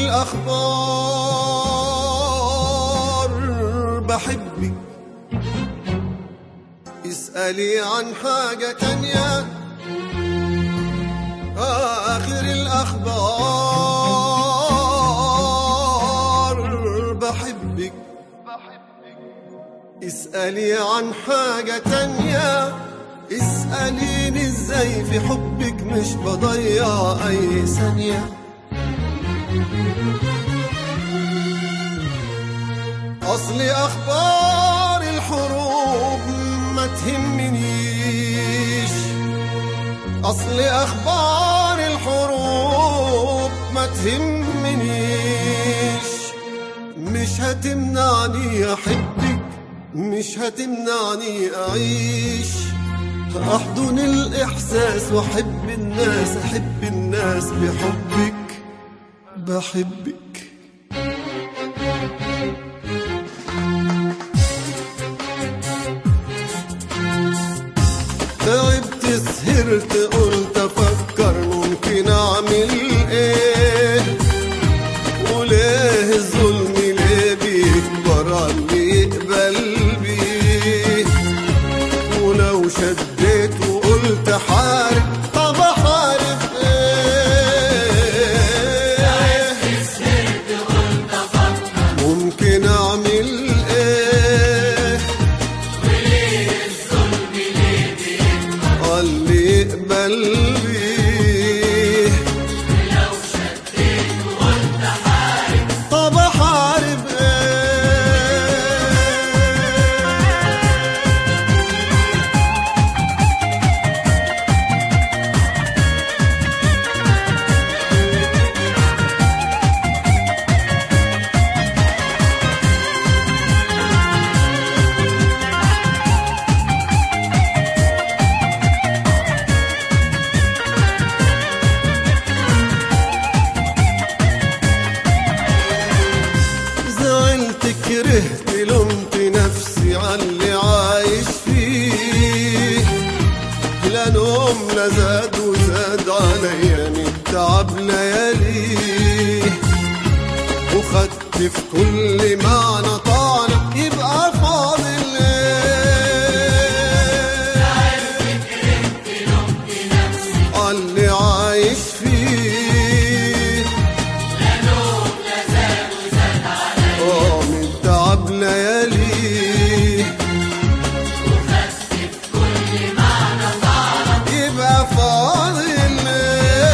الأخبار بحبك اسألي عن حاجة تانية آخر الأخبار بحبك اسألي عن حاجة تانية اسأليني ازاي في حبك مش بضيع أي ثانية أصلي أخبار الحروب ما تهمنيش أصلي أخبار الحروب ما تهمنيش مش هتمنعني أحبك مش هتمنعني أعيش أحضن الإحساس وأحب الناس أحب الناس بحبك بحبك تعبت سهرت قلت افكر ممكن اعمل ايه وليه الظلم ليه بيكبر عاللي يقبل بيه ولو شديت وقلت حارب طب احارب ايه ممكن اعمل ايه اللي يقبل بيه طب احارب ايه زعلت كرهت لومت نفسي عاللي عايش فيه لا نوم لا زاد وزاد عليا من تعب لياليه وخدت في كل معنى طعنة يبقى فاضل ايه عاللي عايش فيه اه من تعب ليالي يبقى فاضل ايه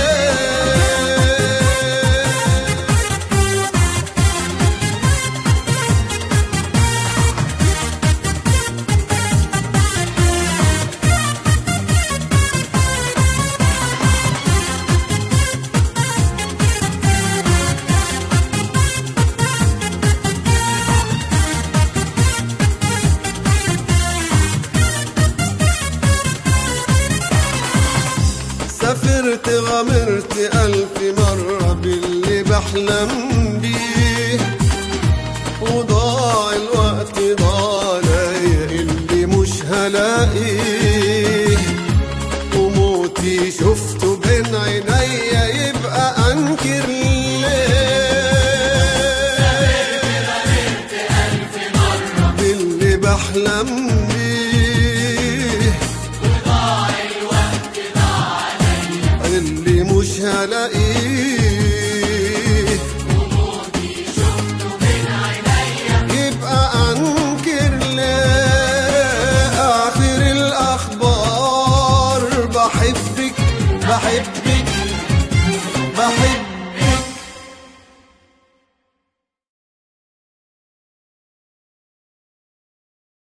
سافرت غامرت ألف مرة باللي بحلم بيه وضاع الوقت ضاع ليا اللي مش هلاقيه وموتي شفته بين عينيا يبقى أنكر ليه باللي بحلم بيه اللي مش هلاقيه يبقى انكر ليه اخر الاخبار بحبك بحبك